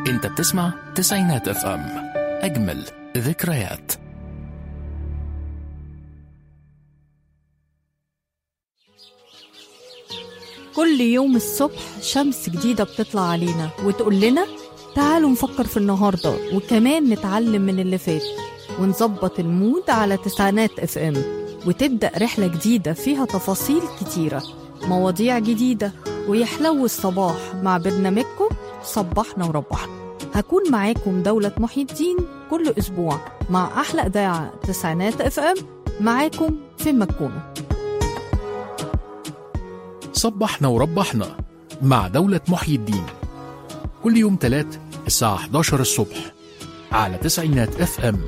انت بتسمع تسعينات اف ام اجمل ذكريات كل يوم الصبح شمس جديدة بتطلع علينا وتقول لنا تعالوا نفكر في النهاردة وكمان نتعلم من اللي فات ونظبط المود على تسعينات اف ام وتبدأ رحلة جديدة فيها تفاصيل كتيرة مواضيع جديدة ويحلو الصباح مع برنامجكم صبحنا وربحنا هكون معاكم دولة محي الدين كل أسبوع مع أحلى إذاعة تسعينات اف ام معاكم في ما تكونوا صبحنا وربحنا مع دولة محيي الدين كل يوم تلات الساعة 11 الصبح على تسعينات اف ام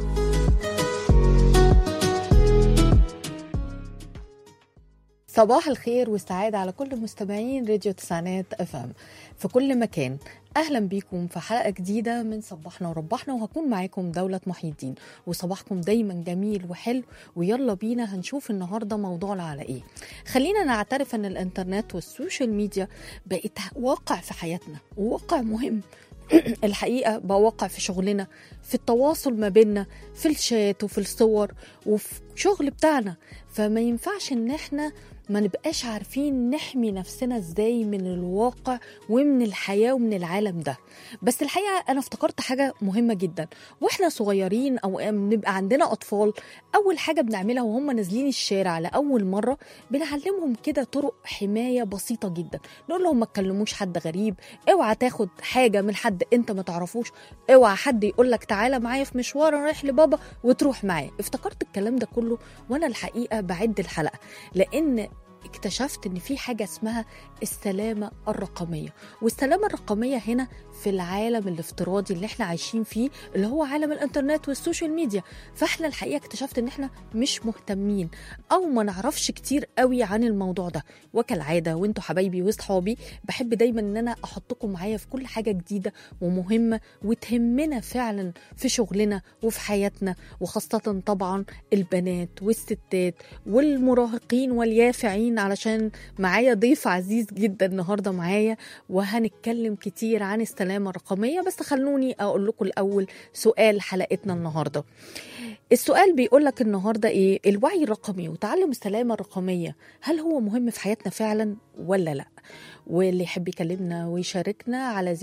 صباح الخير والسعادة على كل مستمعين راديو تسعينات اف ام في كل مكان اهلا بيكم في حلقة جديدة من صبحنا وربحنا وهكون معاكم دولة محي الدين وصباحكم دايما جميل وحلو ويلا بينا هنشوف النهاردة موضوعنا على ايه خلينا نعترف ان الانترنت والسوشيال ميديا بقت واقع في حياتنا وواقع مهم الحقيقة بقى واقع في شغلنا في التواصل ما بيننا في الشات وفي الصور وفي شغل بتاعنا فما ينفعش ان احنا ما نبقاش عارفين نحمي نفسنا ازاي من الواقع ومن الحياة ومن العالم ده بس الحقيقة أنا افتكرت حاجة مهمة جدا وإحنا صغيرين أو بنبقى عندنا أطفال أول حاجة بنعملها وهم نازلين الشارع لأول مرة بنعلمهم كده طرق حماية بسيطة جدا نقول لهم ما تكلموش حد غريب اوعى تاخد حاجة من حد انت ما تعرفوش اوعى حد يقول لك تعالى معايا في مشوار أنا رايح لبابا وتروح معاه افتكرت الكلام ده كله وانا الحقيقة بعد الحلقة لأن اكتشفت ان في حاجه اسمها السلامه الرقميه والسلامه الرقميه هنا في العالم الافتراضي اللي احنا عايشين فيه اللي هو عالم الانترنت والسوشيال ميديا فاحنا الحقيقه اكتشفت ان احنا مش مهتمين او ما نعرفش كتير قوي عن الموضوع ده وكالعاده وانتوا حبايبي واصحابي بحب دايما ان انا احطكم معايا في كل حاجه جديده ومهمه وتهمنا فعلا في شغلنا وفي حياتنا وخاصه طبعا البنات والستات والمراهقين واليافعين علشان معايا ضيف عزيز جدا النهارده معايا وهنتكلم كتير عن السلامه الرقميه بس خلوني اقول لكم الاول سؤال حلقتنا النهارده السؤال بيقول لك النهارده ايه الوعي الرقمي وتعلم السلامه الرقميه هل هو مهم في حياتنا فعلا ولا لا واللي يحب يكلمنا ويشاركنا على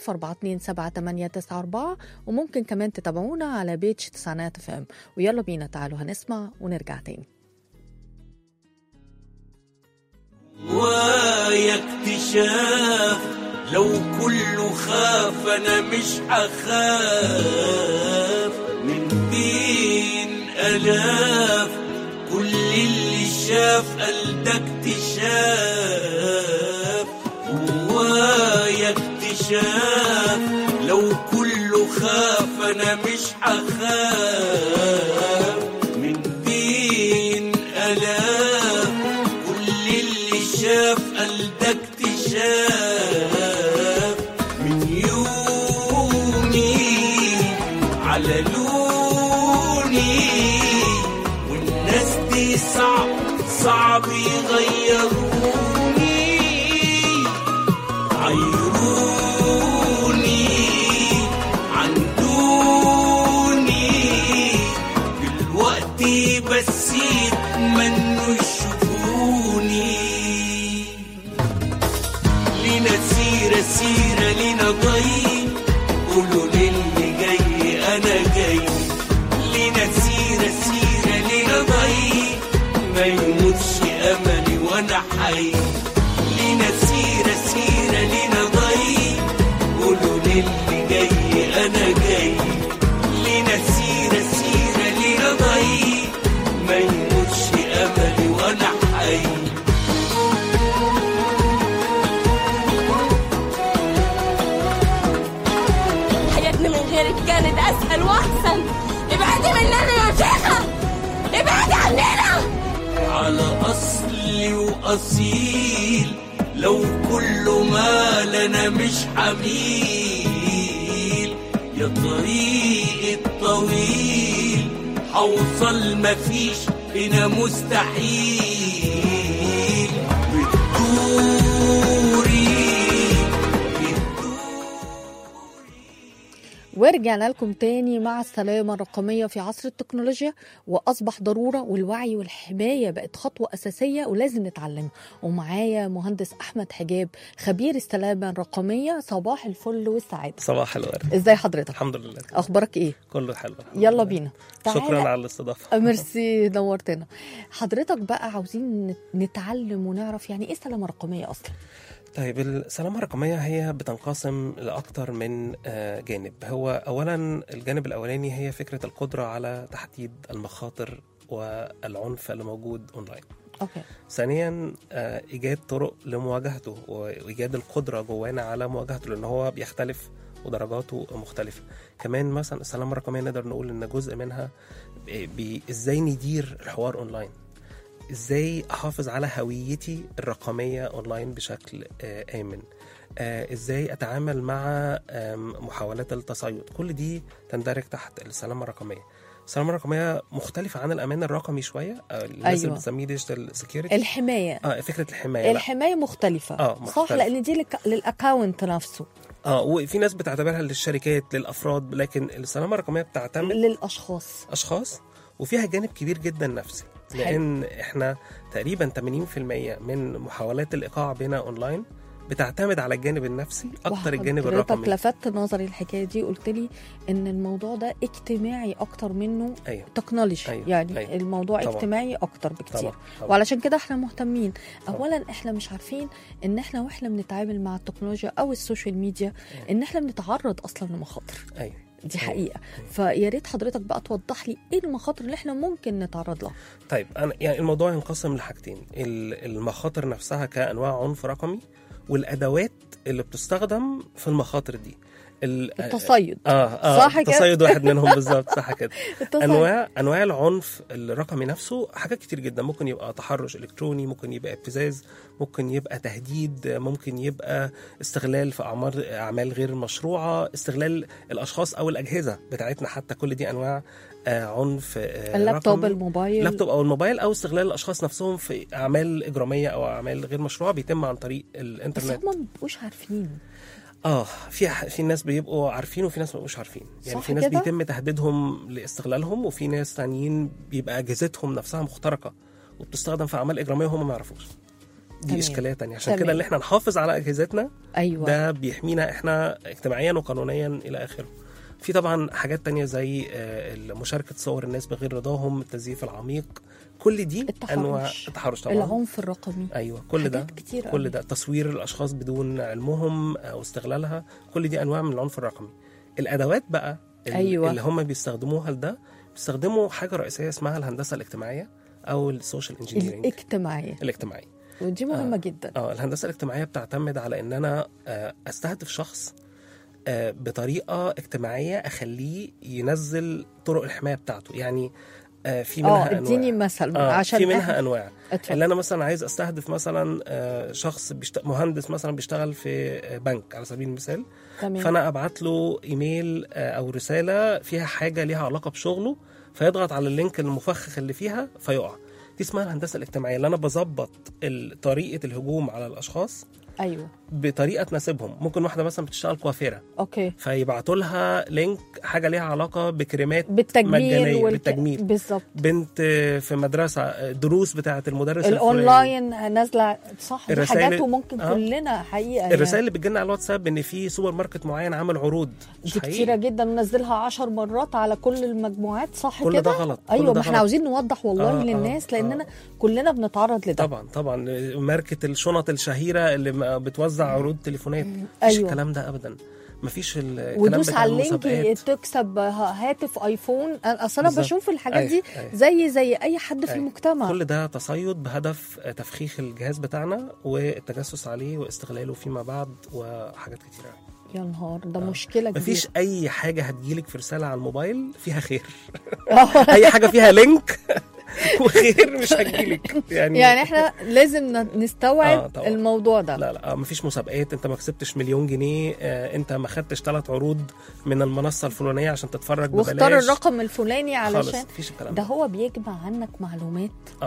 010427894 وممكن كمان تتابعونا على بيج تسعينات اف ام ويلا بينا تعالوا هنسمع ونرجع تاني ويا اكتشاف لو كله خاف انا مش هخاف من بين الاف كل اللي شاف قال ده اكتشاف ويا اكتشاف لو كله خاف انا مش هخاف من بين الاف كل اللي شاف قال ده اكتشاف من يومي على لوني والناس دي صعب صعب يغيروني عيروني عن دوني دلوقتي بس يتمنوا يشوفوني لينا سيرة سيرة لينا ضي قولوا للي جاي أنا جاي لينا سيرة سيرة لينا ضي ما يموتش أملي وأنا حي لينا سيرة سيرة لينا ضي قولوا للي جاي أنا جاي لينا سيرة سيرة لينا ضي ما يموتش أملي وأنا حي حياتنا من غيرك كانت اسهل واحسن ابعدي مننا يا شيخه ابعدي عننا على أصلي وأصيل لو كل ما لنا مش حميل يا طريق الطويل حوصل مفيش هنا مستحيل بتدوري بتدوري ورجعنا لكم تاني مع السلامة الرقمية في عصر التكنولوجيا وأصبح ضرورة والوعي والحماية بقت خطوة أساسية ولازم نتعلمها ومعايا مهندس أحمد حجاب خبير السلامة الرقمية صباح الفل والسعادة صباح الورد ازاي حضرتك؟ الحمد لله أخبارك إيه؟ كله حلو الحمد يلا لله. بينا شكرا تعالى. على الاستضافه ميرسي نورتنا حضرتك بقى عاوزين نت- نتعلم ونعرف يعني ايه سلامة رقمية أصلا طيب السلامه الرقميه هي بتنقسم لاكثر من آه، جانب هو اولا الجانب الاولاني هي فكره القدره على تحديد المخاطر والعنف اللي موجود اونلاين أوكي ثانيا آه، ايجاد طرق لمواجهته وايجاد القدره جوانا على مواجهته لان هو بيختلف ودرجاته مختلفه كمان مثلا السلامه الرقميه نقدر نقول ان جزء منها بي- بي- ازاي ندير الحوار اونلاين ازاي احافظ على هويتي الرقميه اونلاين بشكل آه، امن آه، ازاي اتعامل مع آم، محاولات التصيد كل دي تندرج تحت السلامه الرقميه السلامه الرقميه مختلفه عن الامان الرقمي شويه آه، الناس أيوة. اللي بتسميه ديجيتال سكيورتي الحماية اه فكره الحمايه لا. الحماية مختلفة آه، صح مختلفة. لأن دي لك- للأكاونت نفسه اه وفي ناس بتعتبرها للشركات للافراد لكن السلامه الرقميه بتعتمد للأشخاص اشخاص وفيها جانب كبير جدا نفسي حلو. لان احنا تقريبا 80% من محاولات الايقاع بنا اونلاين بتعتمد على الجانب النفسي اكتر الجانب وحضرتك الرقمي لفتت نظري الحكايه دي قلت لي ان الموضوع ده اجتماعي اكتر منه ايوه تكنولوجي أيوة، يعني أيوة. الموضوع طبعا. اجتماعي اكتر بكتير طبعا طبعا وعلشان كده احنا مهتمين طبعا. اولا احنا مش عارفين ان احنا واحنا بنتعامل مع التكنولوجيا او السوشيال ميديا ان احنا بنتعرض اصلا لمخاطر ايوه دي أيوة. حقيقه فيا ريت حضرتك بقى توضح لي ايه المخاطر اللي احنا ممكن نتعرض لها طيب انا يعني الموضوع ينقسم لحاجتين ال- المخاطر نفسها كانواع عنف رقمي والادوات اللي بتستخدم في المخاطر دي ال- التصيد اه اه صح كده؟ التصيد واحد منهم بالظبط صح كده التصيد. انواع انواع العنف الرقمي نفسه حاجات كتير جدا ممكن يبقى تحرش الكتروني ممكن يبقى ابتزاز ممكن يبقى تهديد ممكن يبقى استغلال في اعمار اعمال غير مشروعه استغلال الاشخاص او الاجهزه بتاعتنا حتى كل دي انواع آه عنف آه اللابتوب رقمي. الموبايل اللابتوب او الموبايل او استغلال الاشخاص نفسهم في اعمال اجراميه او اعمال غير مشروعه بيتم عن طريق بس الانترنت هم ما بيبقوش عارفين اه في في ناس بيبقوا عارفين وفي ناس ما بيبقوش عارفين يعني صح في ناس كده؟ بيتم تهديدهم لاستغلالهم وفي ناس تانيين بيبقى اجهزتهم نفسها مخترقه وبتستخدم في اعمال اجراميه وهم ما يعرفوش دي تمام. اشكاليه تانية عشان تمام. كده اللي احنا نحافظ على اجهزتنا ايوه ده بيحمينا احنا اجتماعيا وقانونيا الى اخره في طبعا حاجات تانية زي آه، مشاركة صور الناس بغير رضاهم التزييف العميق كل دي التحرش. انواع التحرش طبعا العنف الرقمي ايوه كل ده حاجات كتير كل قوي. ده تصوير الاشخاص بدون علمهم او استغلالها كل دي انواع من العنف الرقمي الادوات بقى ال- أيوة. اللي هم بيستخدموها لده بيستخدموا حاجه رئيسيه اسمها الهندسه الاجتماعيه او السوشيال انجينيرنج الاجتماعيه الاجتماعي ودي مهمه جدا اه الهندسه الاجتماعيه بتعتمد على ان انا آه، استهدف شخص آه، بطريقه اجتماعيه اخليه ينزل طرق الحمايه بتاعته يعني آه، في منها اه اديني انواع مثل آه عشان في منها إحنا- انواع اتفضل. اللي انا مثلا عايز استهدف مثلا آه، شخص بيشت... مهندس مثلا بيشتغل في آه، بنك على سبيل المثال تمام فانا ابعت له ايميل آه، او رساله فيها حاجه ليها علاقه بشغله فيضغط على اللينك المفخخ اللي فيها فيقع دي اسمها الهندسه الاجتماعيه اللي انا بظبط ال- طريقه الهجوم على الاشخاص ايوه بطريقه تناسبهم ممكن واحده مثلا بتشتغل كوافيره اوكي فيبعتوا لها لينك حاجه ليها علاقه بكريمات بالتجميل مجانية والك... بالتجميل بالظبط بنت في مدرسه دروس بتاعه المدرس الفلاني. الاونلاين نازله صح دي الرسائل- حاجات وممكن آه. كلنا حقيقه الرسائل يعني. اللي بتجيلنا على الواتساب ان في سوبر ماركت معين عامل عروض مش دي حقيقي. كتيره جدا وننزلها عشر مرات على كل المجموعات صح كل كده ده غلط، كل ايوه ده ما احنا غلط. عاوزين نوضح والله آه، آه، للناس لاننا آه. كلنا بنتعرض لده طبعا طبعا ماركه الشنط الشهيره اللي م- بتوزع عروض تليفونات مفيش أيوة. الكلام ده ابدا مفيش ال- الكلام ودوس بتاع على اللينك المسابقات. تكسب هاتف ايفون اصل انا بالظبط. بشوف الحاجات أيوة، دي أيوة. زي زي اي حد في أيوة. المجتمع كل ده تصيد بهدف تفخيخ الجهاز بتاعنا والتجسس عليه واستغلاله فيما بعد وحاجات كتير قوي يا نهار ده مشكله كبيره مفيش اي حاجه هتجيلك في رساله على الموبايل فيها خير اي حاجه فيها لينك وخير مش هتجيلك يعني يعني احنا لازم ن- نستوعب آه، طبعا. الموضوع ده لا لا آه، مفيش مسابقات انت ما كسبتش مليون جنيه آه، انت ما خدتش ثلاث عروض من المنصه الفلانيه عشان تتفرج واختار ببلاش الرقم الفلاني خالص علشان مفيش الكلام ده ده هو بيجمع عنك معلومات اه طبعا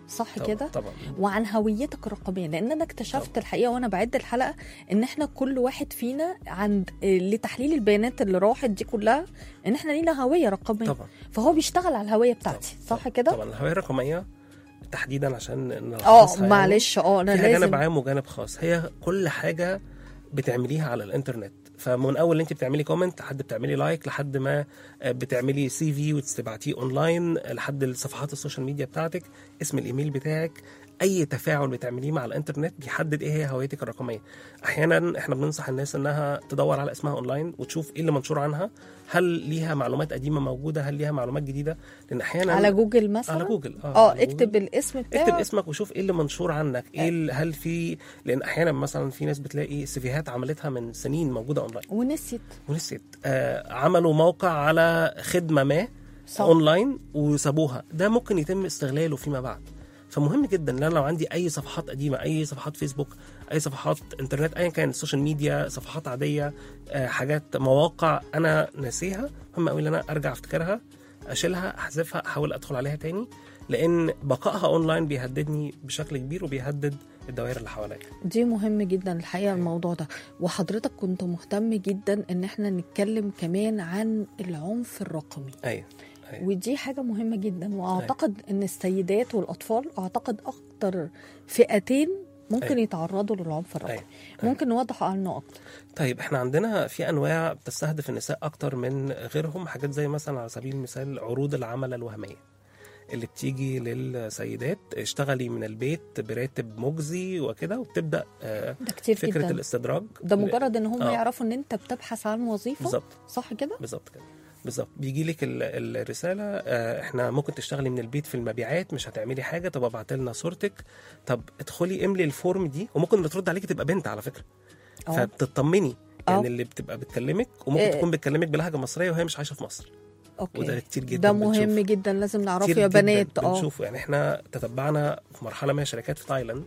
صح طبعاً- كده طبعا وعن هويتك الرقميه لان انا اكتشفت طبعا. الحقيقه وانا بعد الحلقه ان احنا كل واحد فينا عند لتحليل البيانات اللي راحت دي كلها ان احنا لينا هويه رقميه طبعا فهو بيشتغل على الهويه بتاعتي صح طبعاً. كده طبعا الهويه الرقميه تحديدا عشان اه نلخصها يعني، معلش اه انا فيها لازم جانب عام وجانب خاص هي كل حاجه بتعمليها على الانترنت فمن اول انت بتعملي كومنت لحد بتعملي لايك لحد ما آه، بتعملي سي في وتبعتيه اونلاين لحد الصفحات السوشيال ميديا بتاعتك اسم الايميل بتاعك اي تفاعل بتعمليه مع الانترنت بيحدد ايه هي هويتك الرقميه احيانا احنا بننصح الناس انها تدور على اسمها اونلاين وتشوف ايه اللي منشور عنها هل ليها معلومات قديمه موجوده هل ليها معلومات جديده لان احيانا على جوجل مثلا على جوجل اه على جوجل. اكتب الاسم بتاعه اكتب اسمك وشوف ايه اللي منشور عنك ايه ال- هل في لان احيانا مثلا في ناس بتلاقي سيفيهات عملتها من سنين موجوده اونلاين ونسيت ونسيت آه عملوا موقع على خدمه ما صح. اونلاين وسابوها ده ممكن يتم استغلاله فيما بعد فمهم جدا ان انا لو عندي اي صفحات قديمه اي صفحات فيسبوك اي صفحات انترنت ايا كان السوشيال ميديا صفحات عاديه آه حاجات مواقع انا ناسيها مهم قوي ان انا ارجع افتكرها اشيلها احذفها احاول ادخل عليها تاني لان بقائها اونلاين بيهددني بشكل كبير وبيهدد الدوائر اللي حواليا دي مهم جدا الحقيقه الموضوع ده وحضرتك كنت مهتم جدا ان احنا نتكلم كمان عن العنف الرقمي ايوه ايوه ودي حاجة مهمة جدا وأعتقد أن السيدات والأطفال أعتقد أكتر فئتين ممكن أيوة. يتعرضوا للعنف الرقمي أيوة. ممكن نوضح عنه أكتر طيب احنا عندنا في انواع بتستهدف النساء اكتر من غيرهم حاجات زي مثلا على سبيل المثال عروض العمل الوهميه اللي بتيجي للسيدات اشتغلي من البيت براتب مجزي وكده وبتبدا آه، ده كتير فكره جدا الاستدراج ده مجرد ان هم آه. يعرفوا ان انت بتبحث عن وظيفه بالظبط صح كده بالظبط كده بالظبط بيجي لك ال- الرساله آه، احنا ممكن تشتغلي من البيت في المبيعات مش هتعملي حاجه طب ابعت لنا صورتك طب ادخلي املي الفورم دي وممكن اللي ترد عليكي تبقى بنت على فكره اه فبتطمني يعني آه. اللي بتبقى بتكلمك وممكن إيه. تكون بتكلمك بلهجه مصريه وهي مش عايشه في مصر وده اوكي كتير جدا ده مهم بنشوفه. جدا لازم نعرفه كتير يا جداً بنات اه بنشوفه يعني احنا تتبعنا في مرحله ما شركات في تايلاند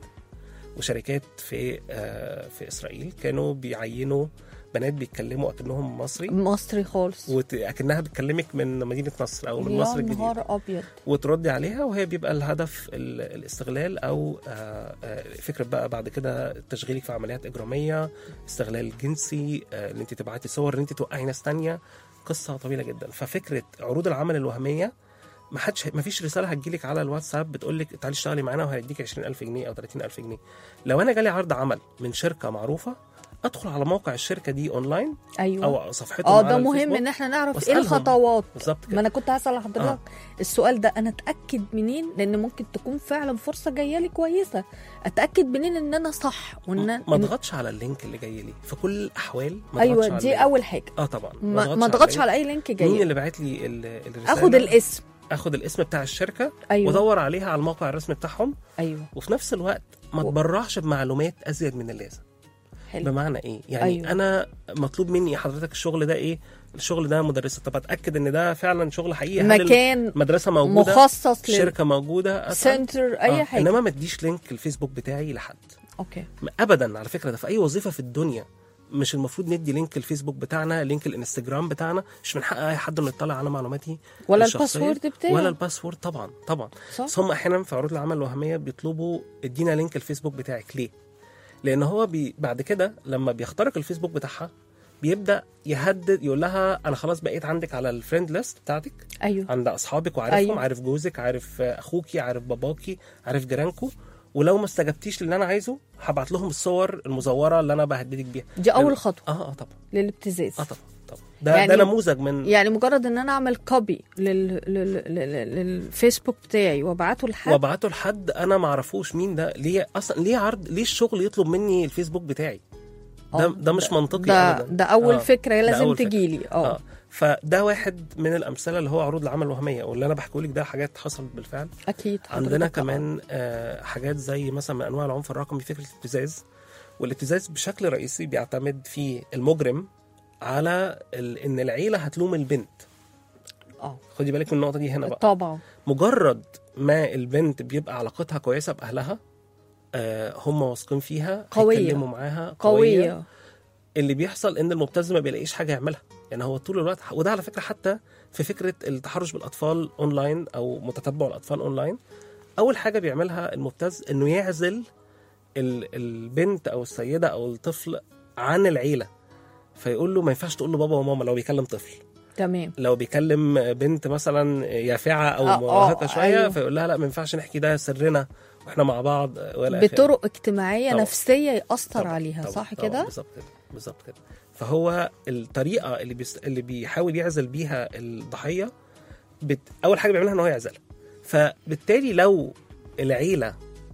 وشركات في آه في اسرائيل كانوا بيعينوا بنات بيتكلموا اكنهم مصري مصري خالص واكنها بتكلمك من مدينه نصر او من يا مصر الجديده نهار ابيض وتردي عليها وهي بيبقى الهدف ال- الاستغلال او آه، آه، فكره بقى بعد كده تشغيلك في عمليات اجراميه استغلال جنسي آه، ان انت تبعتي صور ان انت توقعي ناس تانية قصه طويله جدا ففكره عروض العمل الوهميه ما حدش ما فيش رساله هتجيلك على الواتساب بتقول لك تعالي اشتغلي معانا وهنديك 20000 جنيه او 30000 جنيه لو انا جالي عرض عمل من شركه معروفه ادخل على موقع الشركه دي اونلاين ايوه او صفحتهم اه على ده مهم الفيسبوك ان احنا نعرف ايه واسألهم. الخطوات بالظبط ما كده انا كنت هسال حضرتك آه. السؤال ده انا اتاكد منين لان ممكن تكون فعلا فرصه جايه لي كويسه اتاكد منين ان انا صح وان ما إن- اضغطش على اللينك اللي جاي لي في كل الاحوال ما اضغطش ايوه على دي اللينك. اول حاجه اه طبعا ما ما اضغطش اللينك. على اي لينك مين جاي اللي باعت لي ال- الرساله اخد الاسم اخد الاسم بتاع الشركه ايوه وادور عليها على الموقع الرسمي بتاعهم ايوه وفي نفس الوقت ما و- تبرعش بمعلومات ازيد من اللازم حلو بمعنى ايه يعني أيوة. أيوة. انا مطلوب مني حضرتك الشغل ده ايه الشغل ده مدرسه طب اتاكد ان ده فعلا شغل حقيقي هل مكان المدرسه موجوده مخصص الشركه موجوده أسأل. للسنتر اي آه. حاجه انما ما تديش لينك الفيسبوك بتاعي لحد اوكي ابدا على فكره ده في اي وظيفه في الدنيا مش المفروض ندي لينك الفيسبوك بتاعنا لينك الانستجرام بتاعنا مش من حق اي حد انه يطلع على معلوماتي ولا الشخصية، الباسورد بتاعي ولا الباسورد طبعا طبعا صح بس هم احيانا في عروض العمل الوهميه بيطلبوا ادينا لينك الفيسبوك بتاعك ليه لان هو بي بعد كده لما بيخترق الفيسبوك بتاعها بيبدا يهدد يقول لها انا خلاص بقيت عندك على الفريند ليست بتاعتك ايوه عند اصحابك وعارفهم أيوة. أيوة. عارف جوزك عارف اخوكي عارف باباكي عارف جيرانكو ولو ما استجبتيش للي انا عايزه هبعت لهم الصور المزوره اللي انا بهددك بيها دي اول لل- خطوه اه اه طبعا للابتزاز اه طبعا طبعا ده يعني- ده نموذج من يعني مجرد ان انا اعمل كوبي لل... لل... لل... للفيسبوك بتاعي وابعته لحد وابعته لحد انا ما اعرفوش مين ده ليه اصلا ليه عرض ليه الشغل يطلب مني الفيسبوك بتاعي ده آه، ده مش منطقي ده ابدا ده اول آه، فكره لازم أول فكرة. تجي لي اه اه فده واحد من الامثله اللي هو عروض العمل الوهميه واللي انا بحكيه لك ده حاجات حصلت بالفعل اكيد عندنا حضرتك، آه. كمان آه حاجات زي مثلا من انواع العنف الرقمي فكره الابتزاز والابتزاز بشكل رئيسي بيعتمد في المجرم على ال... ان العيله هتلوم البنت اه خدي بالك من النقطه دي هنا بقى طبعا مجرد ما البنت بيبقى علاقتها كويسه باهلها آه هم واثقين فيها قوية. هيتكلموا معاها قويه, قويه اللي بيحصل ان المبتز ما بيلاقيش حاجه يعملها يعني هو طول الوقت وده على فكره حتى في فكره التحرش بالاطفال اونلاين او متتبع الاطفال اونلاين اول حاجه بيعملها المبتز انه يعزل ال- البنت او السيده او الطفل عن العيله فيقول له ما ينفعش تقول له بابا وماما لو بيكلم طفل تمام لو بيكلم بنت مثلا يافعه او آه، آه، مراهقه شويه أيوه. فيقول لها لا ما ينفعش نحكي ده سرنا واحنا مع بعض ولا بطرق اجتماعيه طبعاً. نفسيه ياثر طبعاً، عليها طبعاً، صح طبعاً، كده بالظبط كده بالظبط كده فهو الطريقه اللي بيست... اللي بيحاول يعزل بيها الضحيه بت... اول حاجه بيعملها ان هو يعزلها فبالتالي لو العيله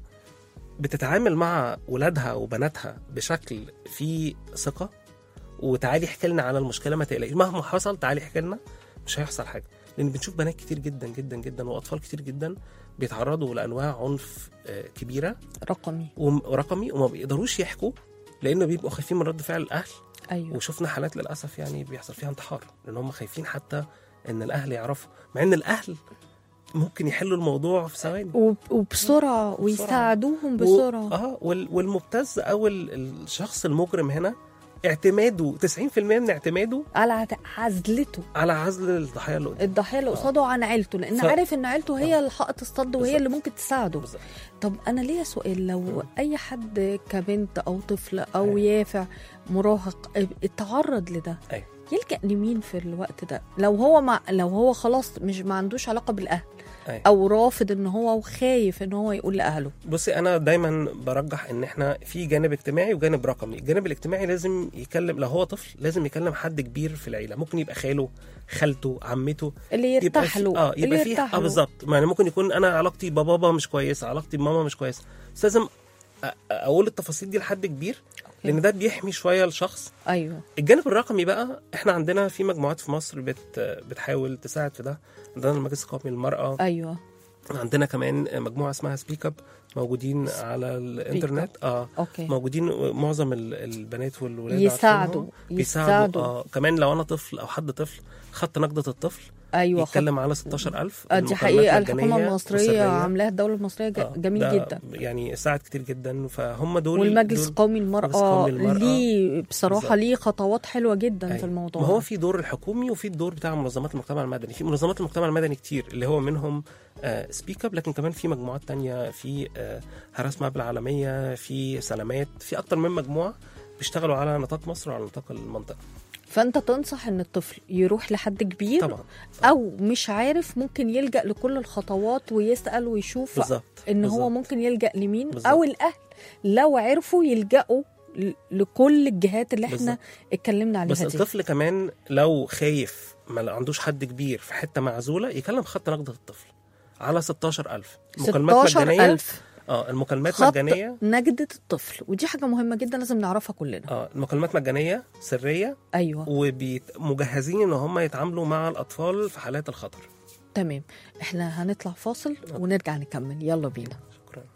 بتتعامل مع ولادها وبناتها بشكل فيه ثقه وتعالي احكي لنا على المشكله ما تقلقيش مهما حصل تعالي احكي لنا مش هيحصل حاجه لان بنشوف بنات كتير جدا جدا جدا واطفال كتير جدا بيتعرضوا لانواع عنف آه، كبيره رقمي وم- ورقمي وما بيقدروش يحكوا لانه بيبقوا خايفين من رد فعل الاهل ايوه وشفنا حالات للاسف يعني بيحصل فيها انتحار لان هم خايفين حتى ان الاهل يعرفوا مع ان الاهل ممكن يحلوا الموضوع في ثواني وب- وبسرعه ويساعدوهم و- بسرعه اه وال- والمبتز او ال- الشخص المجرم هنا اعتماده 90% من اعتماده على عت- عزلته على عزل الضحيه اللي قدامه الضحيه اللي قصاده عن عيلته لان ف- عارف ان عيلته هي الحائط الصد وهي بالظبط. اللي ممكن تساعده بالظبط. طب انا ليا سؤال لو اي حد كبنت او طفل او يافع مراهق اتعرض لده أيوة. يلجأ لمين في الوقت ده لو هو مع لو هو خلاص مش ما عندوش علاقه بالاهل أيوة. او رافض ان هو وخايف ان هو يقول لاهله بصي انا دايما برجح ان احنا في جانب اجتماعي وجانب رقمي الجانب الاجتماعي لازم يكلم لو هو طفل لازم يكلم حد كبير في العيله ممكن يبقى خاله خالته عمته اللي يبقى يرتاح في له اه اللي يبقى في يرتاح اه له. بالظبط يعني ممكن يكون انا علاقتي ببابا مش كويسه علاقتي بماما مش كويسه بس لازم أ- اقول التفاصيل دي لحد كبير لان ده بيحمي شويه الشخص ايوه الجانب الرقمي بقى احنا عندنا في مجموعات في مصر بت بتحاول تساعد في ده عندنا المجلس القومي للمراه ايوه عندنا كمان مجموعه اسمها سبيك اب موجودين على الانترنت اه اوكي موجودين معظم ال- البنات والولاد يساعدوا عارفينهم. يساعدوا بيساعدوا اه كمان لو انا طفل او حد طفل خط نقدة الطفل ايوه خط- يتكلم على 16000 آه، دي المكالمات حقيقه مجانية الحكومه المصريه وسرية. عاملاها الدوله المصريه ج- آه، جميل ده جدا يعني ساعد كتير جدا فهم دول والمجلس دول القومي المجلس للمرأة القومي للمرأة. ليه بصراحة بالظبط. ليه خطوات حلوة جدا أيوة. في الموضوع ما هو ده. في دور الحكومي وفي الدور بتاع منظمات المجتمع المدني في منظمات المجتمع المدني كتير اللي هو منهم سبيك اب لكن كمان في مجموعات تانية في آه، هراس ماب العالمية في سلامات في أكتر من مجموعة بيشتغلوا على نطاق مصر وعلى نطاق المنطقة فأنت تنصح إن الطفل يروح لحد كبير طبعا أو مش عارف ممكن يلجأ لكل الخطوات ويسأل ويشوف بالظبط إن هو بالظبط. ممكن يلجأ لمين بالظبط. أو الأهل لو عرفوا يلجأوا ل- لكل الجهات اللي احنا بالظبط. اتكلمنا عليها بس دي الطفل كمان لو خايف ما عندوش حد كبير في حتة معزولة يكلم خط نقدة الطفل على 16000 مكالمات مجانية 16000 اه المكالمات خط مجانية نجدة الطفل ودي حاجة مهمة جدا لازم نعرفها كلنا اه المكالمات مجانية سرية أيوه ومجهزين ان هم يتعاملوا مع الاطفال في حالات الخطر تمام احنا هنطلع فاصل ونرجع نكمل يلا بينا شكرا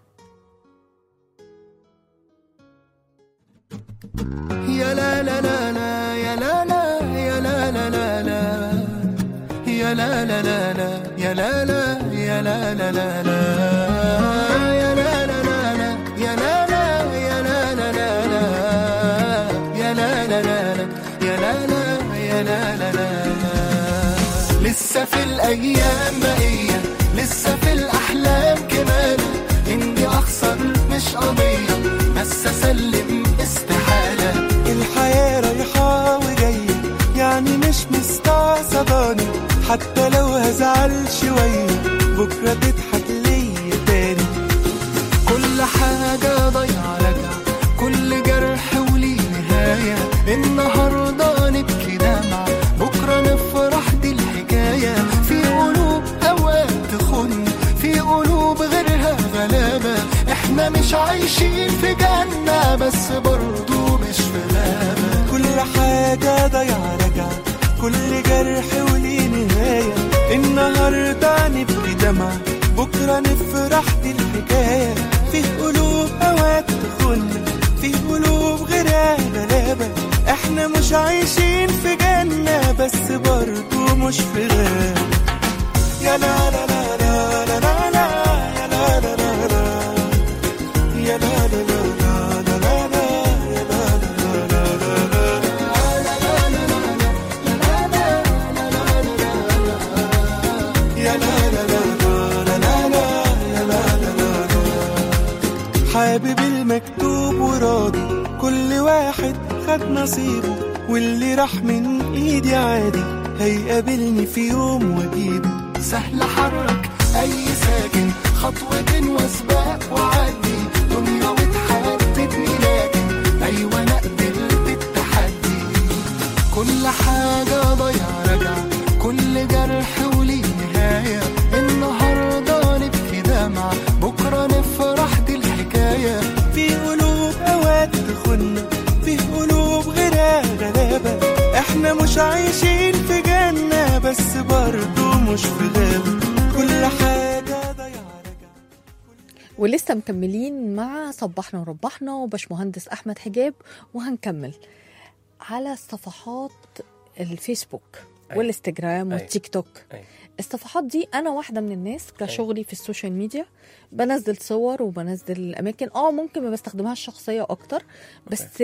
يا لا لا لا لا يا لا لا يا لا لا لا لا يا لا لا لا لا يا لا لا يا لا لا لا لا يا لا لا لا لا يا لا لا يا لا لا لا لا يا لا لا لا لا يا لا لا يا لا لا لا لا لسه في الايام بقيه لسه في الاحلام كمان اني اخسر مش قضيه بس اسلم استحاله الحياة رايحة وجاية يعني مش مستعصباني حتى لو هزعل شوية بكرة تضحك ليا تاني كل حاجة ضايعة راجعة كل جرح وليه نهاية النهاردة نبكي دمعة بكرة نفرح دي الحكاية في قلوب أوقات تخن في قلوب غيرها غلابة احنا مش عايشين في جنة بس برضو مش في غابة كل حاجة ضايعة راجعة كل جرح وليه نهاية النهاردة نبكي دمعة بكرة نفرح دي الحكاية في قلوب أوقات تخن في قلوب غيرها غلابة احنا مش عايشين في جنة بس برضو مش في غابة يا لا لا لا لا لا لا لا يا لا لا لا لا يا لا لا لا لا لا لا يا لا لا لا لا لا يا لا لا لا لا لا لا يا لا لا واحد خد نصيبه واللي راح من ايدي عادي هيقابلني في يوم واجيبه سهل حرك اي ساكن خطوة وسباق وعدي دنيا وتحددني لكن ايوه انا قبلت التحدي كل حاجة ضيع رجع كل جرح وليه نهاية النهاردة نبكي دمع بكرة نفرح دي الحكاية في قلوب اوقات تخنا في قلوب غيرها غلابة احنا مش عايشين في جنة بس برضو مش في غابة كل حاجة ضيع رجع ولسه مكملين مع صبحنا وربحنا وباشمهندس احمد حجاب وهنكمل على صفحات الفيسبوك أيوة. والانستجرام أيوة. والتيك توك أيوة. الصفحات دي انا واحده من الناس كشغلي في السوشيال ميديا بنزل صور وبنزل اماكن اه ممكن ما بستخدمهاش شخصيه اكتر بس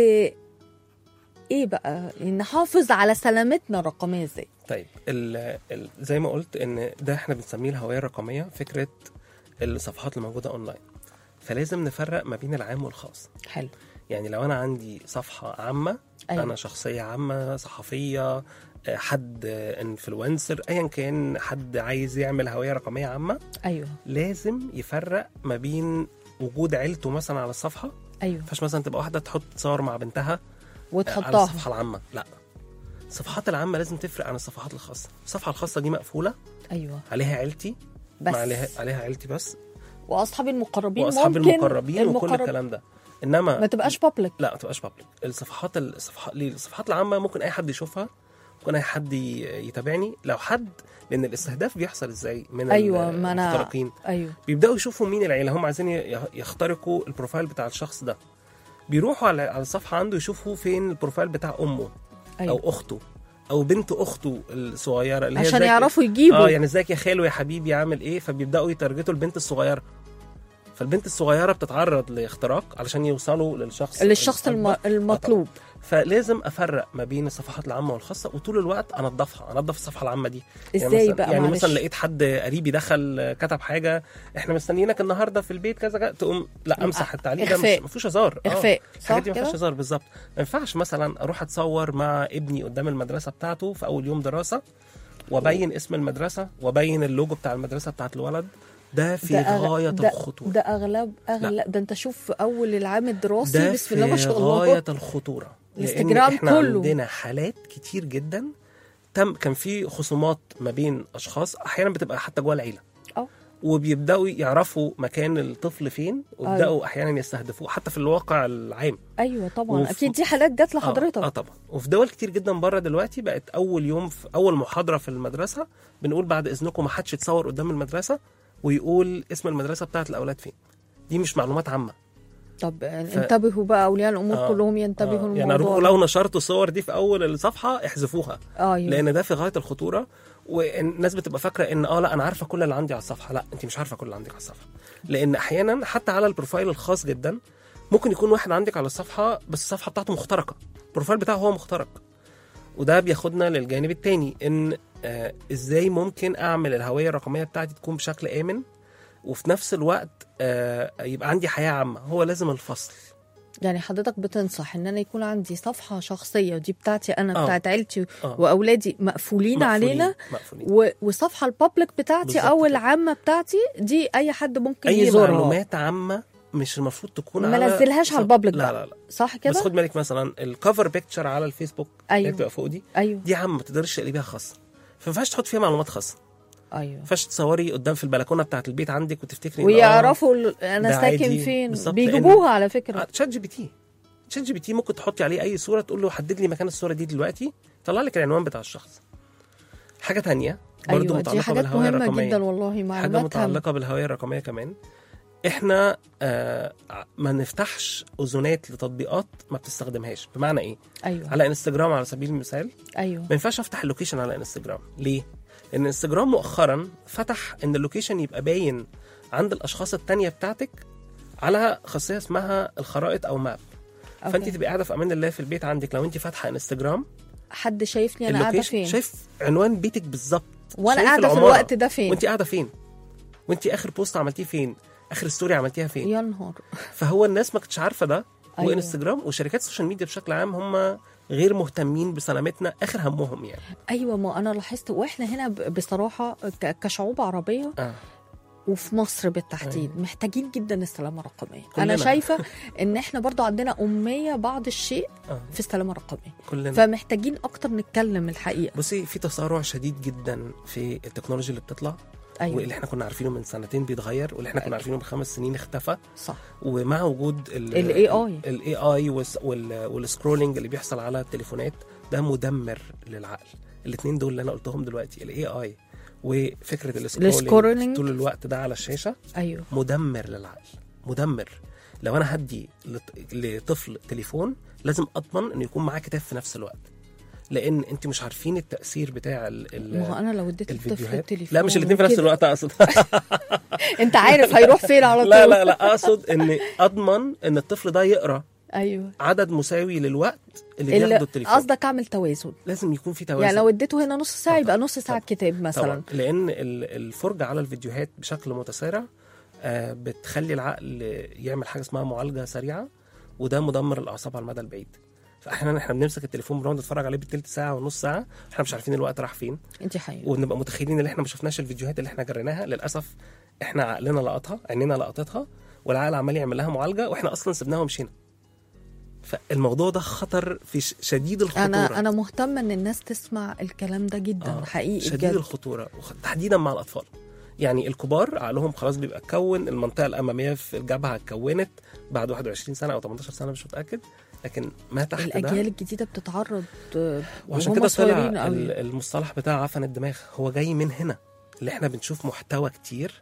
ايه بقى نحافظ على سلامتنا الرقميه ازاي طيب ال ال زي ما قلت ان ده احنا بنسميه الهويه الرقميه فكره الصفحات الموجوده اونلاين فلازم نفرق ما بين العام والخاص حلو يعني لو انا عندي صفحه عامه أيوة. أيوة. انا شخصيه عامه صحفيه آه، حد انفلونسر ايا كان حد عايز يعمل هويه رقميه عامه ايوه لازم يفرق ما بين وجود عيلته مثلا على الصفحه ما ايوه ينفعش مثلا تبقى واحده تحط صور مع بنتها على وتحطها الصفحه العامه لا الصفحات العامه لازم تفرق عن الصفحات الخاصه الصفحه الخاصه دي مقفوله ايوه عليها عيلتي بس. ما عليها عليها عيلتي بس واصحابي المقربين واصحابي ممكن المقربين وكل المقرب- الكلام ده انما ما تبقاش بابليك لا ما تبقاش بابليك الصفحات الصفحات ليه؟ الصفحات العامه ممكن اي حد يشوفها ممكن اي حد ي- يتابعني لو حد لان الاستهداف بيحصل ازاي من ايوه ما انا المخترقين ايوه بيبداوا يشوفوا مين العيله هم عايزين ي- يخترقوا البروفايل بتاع الشخص ده بيروحوا على على الصفحه عنده يشوفوا فين البروفايل بتاع امه ايوه او اخته او بنت اخته الصغيره اللي هي عشان ازيك- يعرفوا يجيبوا اه يعني ازيك يا خالو يا حبيبي عامل ايه فبيبداوا يتارجتوا البنت الصغيره فالبنت الصغيره بتتعرض لاختراق علشان يوصلوا للشخص للشخص الم... الأكبر. المطلوب فلازم افرق ما بين الصفحات العامه والخاصه وطول الوقت انضفها انضف الصفحه العامه دي يعني ازاي مثلا بقى يعني معلش؟ مثلا لقيت حد قريبي دخل كتب حاجه احنا مستنيينك النهارده في البيت كذا كذا تقوم لا امسح التعليق ده إخفاء. مش ما فيهوش هزار آه. اخفاء صح الحاجات دي ما فيهاش كده هزار بالظبط ما ينفعش مثلا اروح اتصور مع ابني قدام المدرسه بتاعته في اول يوم دراسه وابين اسم المدرسه وابين اللوجو بتاع المدرسه بتاعت الولد ده في ده أغ- غايه ده, الخطوره ده اغلب اغلب ده انت شوف في اول العام الدراسي ده بسم الله ما في شاء الله غايه الخطوره لان الانستجرام احنا كله. عندنا حالات كتير جدا تم كان في خصومات ما بين اشخاص احيانا بتبقى حتى جوه العيله اه وبيبداوا يعرفوا مكان الطفل فين ويبداوا احيانا يستهدفوه حتى في الواقع العام ايوه طبعا وف- اكيد دي حالات جت اه, لحضرتك آه طبعا وفي دول كتير جدا بره دلوقتي بقت اول يوم في اول محاضره في المدرسه بنقول بعد اذنكم ما حدش يتصور قدام المدرسه ويقول اسم المدرسه بتاعت الاولاد فين دي مش معلومات عامه طب انتبهوا بقى اولياء الامور آه، كلهم ينتبهوا آه آه يعني للموضوع أرجوكم ده. لو نشرتوا الصور دي في اول الصفحه احذفوها ايوه لان ده في غايه الخطوره والناس بتبقى فاكره ان اه لا انا عارفه كل اللي عندي على الصفحه لا انت مش عارفه كل اللي عندك على الصفحه لان احيانا حتى على البروفايل الخاص جدا ممكن يكون واحد عندك على الصفحه بس الصفحه بتاعته مخترقه البروفايل بتاعه هو مخترق وده بياخدنا للجانب التاني ان آه ازاي ممكن اعمل الهويه الرقميه بتاعتي تكون بشكل امن وفي نفس الوقت آه يبقى عندي حياه عامه هو لازم الفصل يعني حضرتك بتنصح ان انا يكون عندي صفحه شخصيه ودي بتاعتي انا آه. بتاعت عيلتي آه. واولادي مقفولين, مقفولين- علينا مقفولين. و... وصفحه البابليك بتاعتي بالظبط او كده. العامه بتاعتي دي اي حد ممكن اي يزورها معلومات عامه مش المفروض تكون ما على نزلهاش على البابليك لا بقى. لا لا صح بس كده خد بالك مثلا الكفر بيكتشر على الفيسبوك اللي ايوه بتبقى فوق دي ايوه دي عامه ما تقدرش تقلبيها خاصه فما ينفعش تحط فيها معلومات خاصه ما ايوه ينفعش تصوري قدام في البلكونه بتاعت البيت عندك وتفتكري إن ويعرفوا ال- انا ده ساكن عادي. فين بالظبط، بيجيبوها على آه، فكره آه، تشات جي بي تي تشات جي بي تي ممكن تحطي عليه اي صوره تقول له حدد لي مكان الصوره دي دلوقتي طلع لك العنوان بتاع الشخص حاجه تانية برضه ايوه دي متعلقه حاجات بالهويه مهمه الرقميه جدا والله حاجه معلومات هامة. متعلقه بالهويه الرقميه كمان احنا آه ما نفتحش اذونات لتطبيقات ما بتستخدمهاش بمعنى ايه ايوه على انستجرام على سبيل المثال ايوه ما ينفعش افتح اللوكيشن على انستجرام ليه لان انستجرام مؤخرا فتح ان اللوكيشن يبقى باين عند الاشخاص التانية بتاعتك على خاصيه اسمها الخرائط او ماب فانت أوكي. تبقي قاعده في امان الله في البيت عندك لو انت فاتحه انستجرام حد شايفني انا قاعده اللوكيشن فين شايف عنوان بيتك بالظبط وانا شايف قاعده في العمارة. الوقت ده فين وانت قاعده فين وانت اخر بوست عملتيه فين اخر ستوري عملتيها فين يا نهار فهو الناس ما كانتش عارفه ده أيوة. وانستجرام وشركات السوشيال ميديا بشكل عام هم غير مهتمين بسلامتنا اخر همهم يعني ايوه ما انا لاحظت واحنا هنا ب- بصراحه ك- كشعوب عربيه آه. وفي مصر بالتحديد محتاجين جدا السلامه الرقميه كلنا. انا شايفه ان احنا برضو عندنا اميه بعض الشيء آه. في السلامه الرقميه كلنا فمحتاجين اكتر نتكلم الحقيقه بصي في تسارع شديد جدا في التكنولوجيا اللي بتطلع ايوه واللي احنا كنا عارفينه من سنتين بيتغير واللي احنا كنا عارفينه من خمس سنين اختفى صح ومع وجود ال AI. الاي اي والسكرولينج اللي بيحصل على التليفونات ده مدمر للعقل الاثنين دول اللي انا قلتهم دلوقتي الاي اي وفكره السكرولينج السكرولينج. طول الوقت ده على الشاشه ايوه مدمر للعقل مدمر لو انا هدي لط- لطفل تليفون لازم اضمن انه يكون معاه كتاب في نفس الوقت لان انت مش عارفين التاثير بتاع ال ال ما هو انا لو اديت الطفل الفيديوهات التليفون لا مش الاثنين في نفس وكده- الوقت اقصد انت عارف هيروح فين على طول لا لا لا اقصد ان اضمن ان الطفل ده يقرا ايوه عدد مساوي للوقت اللي اللي- بياخده التليفون قصدك اعمل توازن لازم يكون في توازن يعني لو اديته هنا نص ساعه يبقى نص ساعه طبعاً. كتاب مثلا طبعا لان ال- الفرجه على الفيديوهات بشكل متسارع آه، بتخلي العقل يعمل حاجه اسمها معالجه سريعه وده مدمر الاعصاب على المدى البعيد فاحيانا احنا بنمسك التليفون بنقعد نتفرج عليه بالتلت ساعه ونص ساعه احنا مش عارفين الوقت راح فين انت حقيقة ونبقى متخيلين ان احنا ما شفناش الفيديوهات اللي احنا جريناها للاسف احنا عقلنا لقطها عينينا لقطتها والعقل عمال يعمل لها معالجه واحنا اصلا سبناها ومشينا فالموضوع ده خطر في ش- شديد الخطوره انا انا مهتمه ان الناس تسمع الكلام ده جدا آه، حقيقي شديد بجد الخطوره وخ- تحديدا مع الاطفال يعني الكبار عقلهم خلاص بيبقى اتكون المنطقه الاماميه في الجبهه اتكونت بعد 21 سنه او 18 سنه مش متاكد لكن ما تحت الاجيال ده الجديده بتتعرض آه، وعشان وهم كده صغيرين طلع قوي ال- المصطلح بتاع عفن الدماغ هو جاي من هنا اللي احنا بنشوف محتوى كتير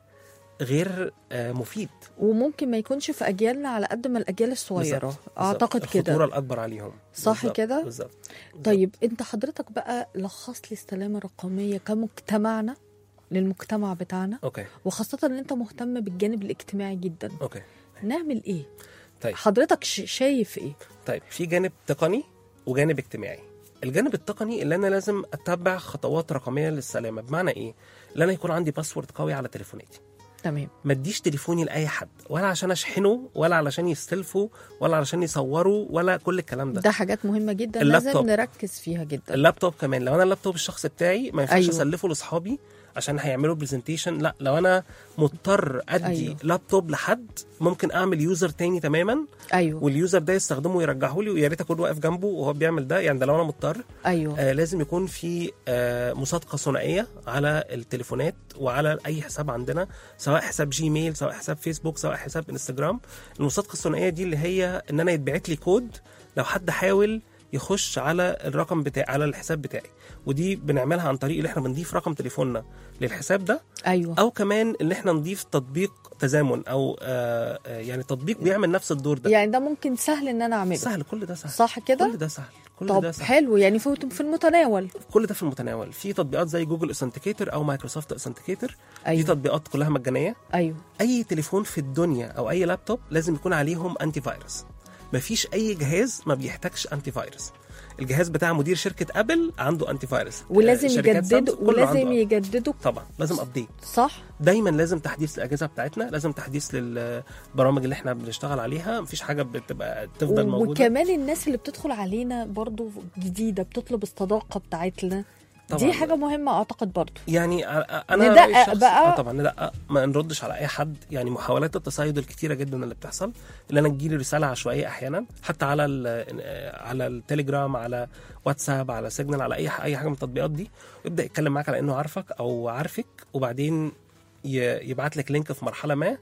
غير آه، مفيد وممكن ما يكونش في اجيالنا على قد ما الاجيال الصغيره بالظبط، اعتقد بالظبط. الخطوره كده الاكبر عليهم صح بالظبط، كده؟ بالظبط طيب انت حضرتك بقى لخص لي السلامه الرقميه كمجتمعنا للمجتمع بتاعنا اوكي وخاصه ان انت مهتم بالجانب الاجتماعي جدا اوكي نعمل ايه طيب حضرتك ش- شايف ايه طيب في جانب تقني وجانب اجتماعي الجانب التقني اللي انا لازم اتبع خطوات رقميه للسلامه بمعنى ايه اللي انا يكون عندي باسورد قوي على تليفوناتي تمام ما اديش تليفوني لاي حد ولا عشان اشحنه ولا علشان يستلفوا ولا علشان يصوروا ولا كل الكلام ده, ده حاجات مهمه جدا اللابتوب. لازم نركز فيها جدا اللابتوب كمان لو انا اللابتوب الشخص بتاعي ما ينفعش أيوه. أيوه. اسلفه لاصحابي عشان هيعملوا برزنتيشن لا لو انا مضطر ادي أيوه. أيوه. لابتوب لحد ممكن اعمل يوزر تاني تماما ايوه واليوزر ده يستخدمه ويرجعه لي ويا ريت اكون واقف جنبه وهو بيعمل ده يعني ده لو انا مضطر ايوه آه لازم يكون في آه مصادقه ثنائيه على التليفونات وعلى اي حساب عندنا سواء حساب جيميل سواء حساب فيسبوك سواء حساب انستجرام المصادقه الثنائيه دي اللي هي ان انا يتبعت لي كود لو حد حاول يخش على الرقم بتاعي على الحساب بتاعي ودي بنعملها عن طريق ان احنا بنضيف رقم تليفوننا للحساب ده ايوه او كمان ان احنا نضيف تطبيق تزامن او آه آه، يعني تطبيق بيعمل نفس الدور ده يعني ده ممكن سهل ان انا اعمله سهل كل ده سهل صح كده كل ده سهل كل طب ده سهل حلو يعني في في المتناول كل ده في المتناول في تطبيقات زي جوجل اوثنتيكيتور او مايكروسوفت اوثنتيكيتور دي ايوه تطبيقات كلها مجانيه ايوه اي تليفون في الدنيا او اي لابتوب لازم يكون عليهم انتي فيروس مفيش اي جهاز ما بيحتاجش انتي فيروس الجهاز بتاع مدير شركه ابل عنده انتي فيروس ولازم آه، شركات يجددوا سامسونج كله عنده ولازم يجددوا طبعا لازم ابديت صح دايما لازم تحديث الاجهزه بتاعتنا لازم تحديث للبرامج اللي احنا بنشتغل عليها مفيش حاجه بتبقى تفضل موجوده وكمان الناس اللي بتدخل علينا برضو جديده بتطلب الصداقه بتاعتنا طبعاً. دي حاجه مهمه اعتقد برضو يعني ع- انا ندقق رأيي الشخصي- بقى. آه طبعا ندقق ما نردش على اي حد يعني محاولات التصيد الكتيره جدا اللي بتحصل اللي انا تجيلي رساله عشوائيه احيانا حتى على ال- على التليجرام على واتساب على سيجنال على اي ح- اي حاجه من التطبيقات دي ويبدا يتكلم معاك على انه عارفك او عارفك وبعدين ي- يبعت لك لينك في مرحله ما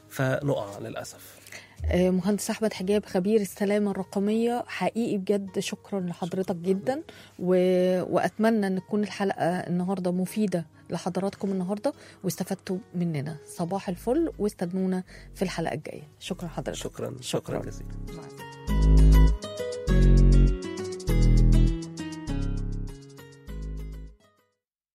فنقع للاسف آه، مهندس احمد حجاب خبير السلامه الرقميه حقيقي بجد شكرا لحضرتك جدا و... واتمنى ان تكون الحلقه النهارده مفيده لحضراتكم النهارده واستفدتوا مننا صباح الفل واستنونا في الحلقه الجايه شكرا حضرتك شكرا شكراً. شكرا جزيلا مع السلامة.